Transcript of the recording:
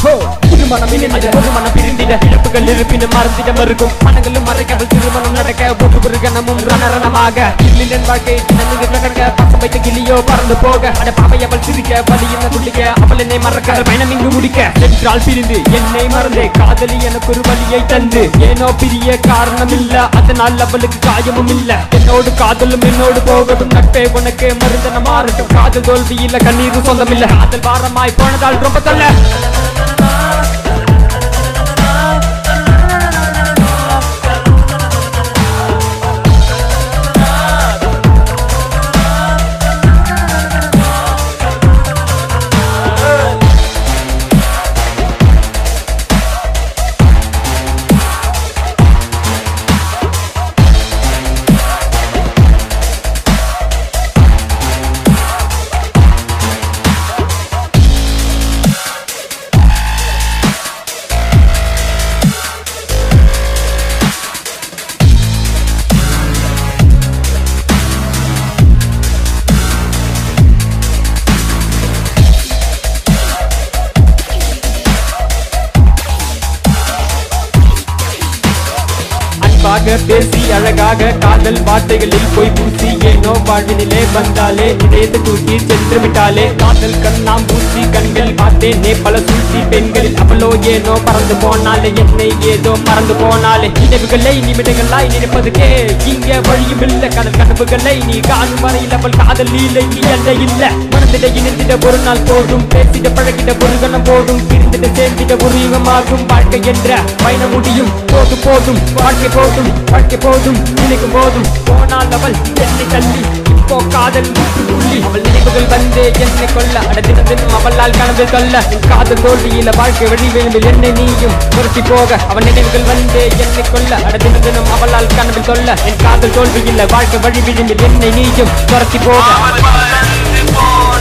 திருமணம் இணைந்திட ஒரு மனம் பிரிந்திட இழப்புகள் இருப்பினும் மறந்திட மறுக்கும் மனங்களும் மறைக்காமல் திருமணம் நடக்க ஒரு ஒரு கணமும் ரணரணமாக இல்லின் வாழ்க்கை தினங்கள் கடக்க பக்கம் வைத்த கிளியோ பறந்து போக அட பாவை அவள் சிரிக்க பலி என்ன துள்ளிக்க அவள் என்னை மறக்க பயணம் இங்கு முடிக்க என்றால் பிரிந்து என்னை மறந்தே காதலி எனக்கு ஒரு வழியை தந்து ஏனோ பிரிய காரணம் இல்ல அதனால் அவளுக்கு காயமும் இல்ல என்னோடு காதலும் என்னோடு போகட்டும் நட்பே உனக்கு மருந்தன மாறட்டும் காதல் தோல்வி இல்ல கண்ணீர் சொந்தம் இல்ல காதல் பாரமாய் போனதால் ரொம்ப தொல்ல அன்பாக பேசி அழகாக காதல் வார்த்தைகளில் போய் பூசி ஏனோ வாழ்வினிலே வந்தாலே இதயத்தை தூக்கி சென்று விட்டாலே காதல் கண்ணாம் பூசி கண்கள் பார்த்தேனே பல சூழ்ச்சி பெண்களில் அவளோ ஏனோ பறந்து போனாலே என்னை ஏதோ மறந்து போனாலே நினைவுகளை நிமிடங்களாய் நினைப்பதுக்கே இங்க வழியும் இல்ல கடல் கனவுகளை நீ காணும் வரையில் அவள் காதல் இல்லை இல்ல இல்ல மனதிட இணைந்திட ஒரு நாள் போதும் பேசிட பழகிட ஒரு கணம் போதும் பிரிந்திட சேர்ந்திட ஒரு யுகமாகும் வாழ்க்கை என்ற பயணம் முடியும் போதும் போதும் வாழ்க்கை போதும் வாழ்க்கை போதும் நினைக்கும் போதும் போனால் அவள் என்னை தள்ளி இப்போ காதல் முற்றுப்புள்ளி அவள் நினைவுகள் வந்து என்னை கொல்ல அட தினம் தினம் அவளால் கனவில் கொல்ல என் காதல் தோல்வியில வாழ்க்கை வழி வேண்டில் என்னை நீயும் துரத்தி போக அவள் நினைவுகள் வந்து என்னை கொல்ல அட தினம் தினம் அவளால் கனவில் கொல்ல என் காதல் தோல்வியில வாழ்க்கை வழி விழும்பில் என்னை நீயும் துரத்தி போக அவள் பறந்து போன